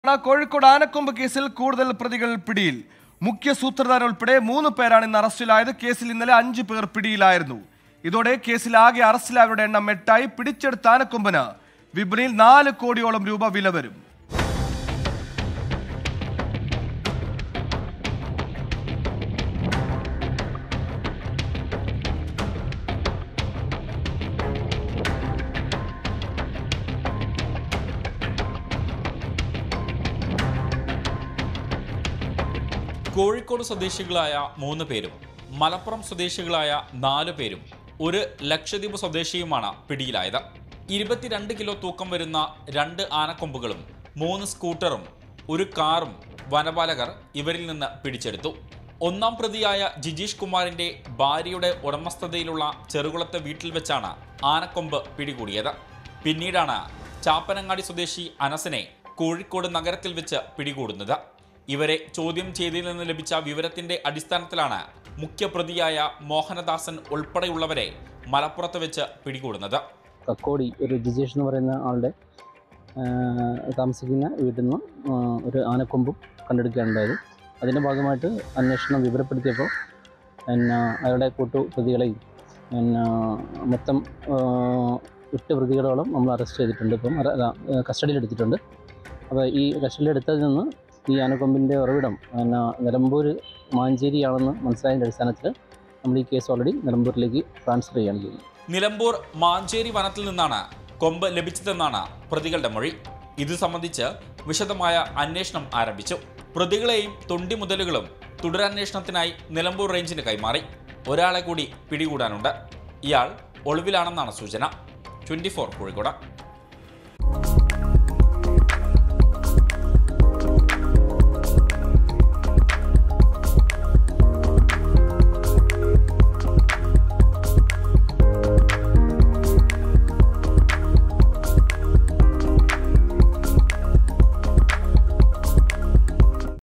കോഴിക്കോട് ആനക്കൊമ്പ് കേസിൽ കൂടുതൽ പ്രതികൾ പിടിയിൽ മുഖ്യ സൂത്രധാരൻ ഉൾപ്പെടെ മൂന്ന് പേരാണ് ഇന്ന് അറസ്റ്റിലായത് കേസിൽ ഇന്നലെ അഞ്ചു പേർ പിടിയിലായിരുന്നു ഇതോടെ കേസിൽ ആകെ അറസ്റ്റിലായവരുടെ എണ്ണം എട്ടായി പിടിച്ചെടുത്ത ആനക്കൊമ്പന് വിപണിയിൽ നാല് കോടിയോളം രൂപ വില വരും കോഴിക്കോട് സ്വദേശികളായ മൂന്ന് പേരും മലപ്പുറം സ്വദേശികളായ നാല് പേരും ഒരു ലക്ഷദ്വീപ് സ്വദേശിയുമാണ് പിടിയിലായത് ഇരുപത്തിരണ്ട് കിലോ തൂക്കം വരുന്ന രണ്ട് ആനക്കൊമ്പുകളും മൂന്ന് സ്കൂട്ടറും ഒരു കാറും വനപാലകർ ഇവരിൽ നിന്ന് പിടിച്ചെടുത്തു ഒന്നാം പ്രതിയായ ജിജീഷ് കുമാറിന്റെ ഭാര്യയുടെ ഉടമസ്ഥതയിലുള്ള ചെറുകുളത്തെ വീട്ടിൽ വെച്ചാണ് ആനക്കൊമ്പ് പിടികൂടിയത് പിന്നീടാണ് ചാപ്പനങ്ങാടി സ്വദേശി അനസിനെ കോഴിക്കോട് നഗരത്തിൽ വെച്ച് പിടികൂടുന്നത് ഇവരെ ചോദ്യം ചെയ്തതിൽ നിന്ന് ലഭിച്ച വിവരത്തിന്റെ അടിസ്ഥാനത്തിലാണ് മുഖ്യപ്രതിയായ മോഹനദാസൻ ഉൾപ്പെടെയുള്ളവരെ മലപ്പുറത്ത് വെച്ച് പിടികൂടുന്നത് കക്കോടി ഒരു ജിജേഷ് എന്ന് പറയുന്ന ആളുടെ ആ, താമസിക്കുന്ന വീട്ടിൽ നിന്ന് ആ, ഒരു ആനക്കൊമ്പും കണ്ടെടുക്കുകയുണ്ടായത് അതിൻ്റെ ഭാഗമായിട്ട് അന്വേഷണം വിവരപ്പെടുത്തിയപ്പോൾ പിന്നെ അയാളുടെ കൂട്ടു പ്രതികളെയും പിന്നെ മൊത്തം ആ, എട്ട് പ്രതികളോളം നമ്മൾ അറസ്റ്റ് ചെയ്തിട്ടുണ്ട് ഇപ്പം അറ- അല്ല, ആ, കസ്റ്റഡിയിലെടുത്തിട്ടുണ്ട് അപ്പോൾ ഈ കസ്റ്റഡിയിലെടുത്തതിൽ നിന്ന് ഈ ആനക്കൊമ്പിൻ്റെ ഉറവിടം പിന്നെ നിലമ്പൂർ മാഞ്ചേരിയാണെന്ന് മനസ്സിലായതിൻ്റെ അടിസ്ഥാനത്തിൽ നമ്മൾ ഈ കേസ് ഓൾറെഡി നിലമ്പൂരിലേക്ക് ട്രാൻസ്ഫർ ചെയ്യുകയാണ് ചെയ്യുന്നത് നിലമ്പൂർ മാഞ്ചേരി വനത്തിൽ നിന്നാണ് കൊമ്പ് ലഭിച്ചതെന്നാണ് പ്രതികളുടെ മൊഴി ഇത് സംബന്ധിച്ച് വിശദമായ അന്വേഷണം ആരംഭിച്ചു പ്രതികളെയും തൊണ്ടി മുതലുകളും തുടരന്വേഷണത്തിനായി നിലമ്പൂർ റേഞ്ചിന് കൈമാറി ഒരാളെ കൂടി പിടികൂടാനുണ്ട് ഇയാൾ ഒളിവിലാണെന്നാണ് സൂചന ട്വന്റി ഫോർ കോഴിക്കോട്